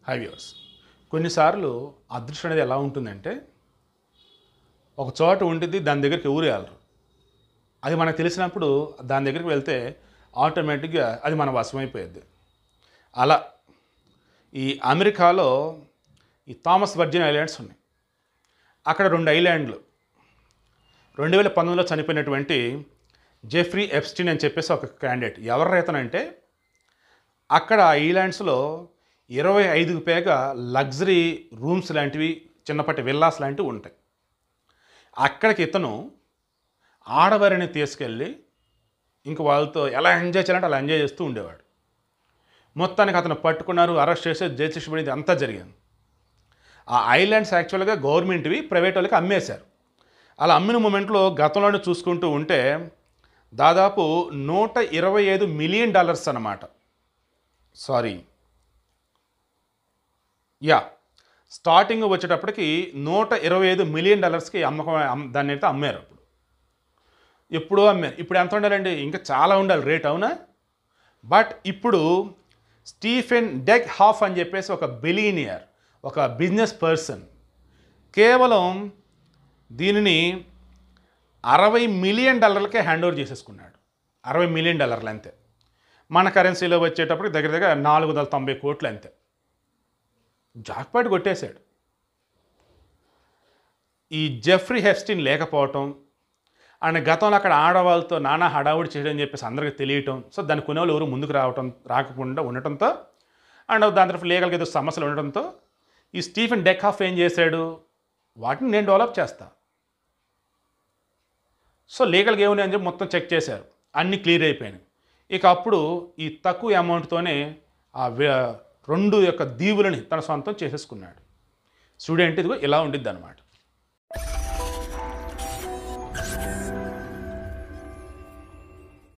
high viewers కొన్నిసార్లు అదృష్టం అనేది ఎలా ఉంటుందంటే ఒక చోట ఉంటుంది దాని దగ్గరికి ఎవరు వెళ్ళరు అది మనకు తెలిసినప్పుడు దాని దగ్గరికి వెళ్తే ఆటోమేటిక్గా అది మన వశమైపోయేది అలా ఈ అమెరికాలో ఈ థామస్ వర్జిన్ ఐలాండ్స్ ఉన్నాయి అక్కడ రెండు ఐలాండ్లు రెండు వేల పంతొమ్మిదిలో చనిపోయినటువంటి జెఫ్రీ ఎప్స్టిన్ అని చెప్పేసి ఒక క్యాండిడేట్ ఎవరు రైతనంటే అక్కడ ఆ ఐలాండ్స్లో ఇరవై ఐదుకు పైగా లగ్జరీ రూమ్స్ లాంటివి చిన్నపాటి విల్లాస్ లాంటివి ఉంటాయి అక్కడికి ఇతను ఆడవారిని తీసుకెళ్ళి ఇంక వాళ్ళతో ఎలా ఎంజాయ్ చేయాలంటే అలా ఎంజాయ్ చేస్తూ ఉండేవాడు మొత్తానికి అతను పట్టుకున్నారు అరెస్ట్ చేసి జైలు శిక్ష పడింది అంతా జరిగింది ఆ ఐలాండ్స్ యాక్చువల్గా గవర్నమెంట్వి ప్రైవేట్ వాళ్ళకి అమ్మేశారు అలా అమ్మిన మూమెంట్లో గతంలోనే చూసుకుంటూ ఉంటే దాదాపు నూట ఇరవై ఐదు మిలియన్ డాలర్స్ అన్నమాట సారీ యా స్టార్టింగ్ వచ్చేటప్పటికి నూట ఇరవై ఐదు మిలియన్ డాలర్స్కి అమ్మకం అమ్- దాన్ని అయితే అమ్మారు అప్పుడు ఎప్పుడో అమ్మారు ఇప్పుడు ఎంత ఉండాలండి ఇంకా చాలా ఉండాలి రేట్ అవునా బట్ ఇప్పుడు స్టీఫెన్ డెక్ హాఫ్ అని చెప్పేసి ఒక బిలీనియర్ ఒక బిజినెస్ పర్సన్ కేవలం దీనిని అరవై మిలియన్ డాలర్లకే హ్యాండ్ ఓవర్ చేసేసుకున్నాడు అరవై మిలియన్ డాలర్లు అంతే మన కరెన్సీలో వచ్చేటప్పటికి దగ్గర దగ్గర నాలుగు వందల తొంభై కోట్లు అంతే జాక్పాట్ కొట్టేశాడు ఈ జెఫ్రీ హెస్టిన్ లేకపోవటం ఆయన గతంలో అక్కడ ఆడవాళ్ళతో నానా హడావుడి చేయడం అని చెప్పేసి అందరికీ తెలియటం సో దాని కొనేవాళ్ళు ఎవరు ముందుకు రావటం రాకుండా ఉండటంతో అండ్ దాని తర్వాత లీగల్గా ఏదో సమస్యలు ఉండటంతో ఈ స్టీఫెన్ డెక్హాఫ్ ఏం చేశాడు వాటిని నేను డెవలప్ చేస్తా సో లీగల్గా ఏమున్నాయి అని చెప్పి మొత్తం చెక్ చేశారు అన్నీ క్లియర్ అయిపోయినాయి ఇక అప్పుడు ఈ తక్కువ అమౌంట్తోనే ఆ వే- రెండు యొక్క దీవులని తన సొంతం చేసేసుకున్నాడు స్టూడెంట్ ఇదిగో ఇలా ఉండిద్ది అనమాట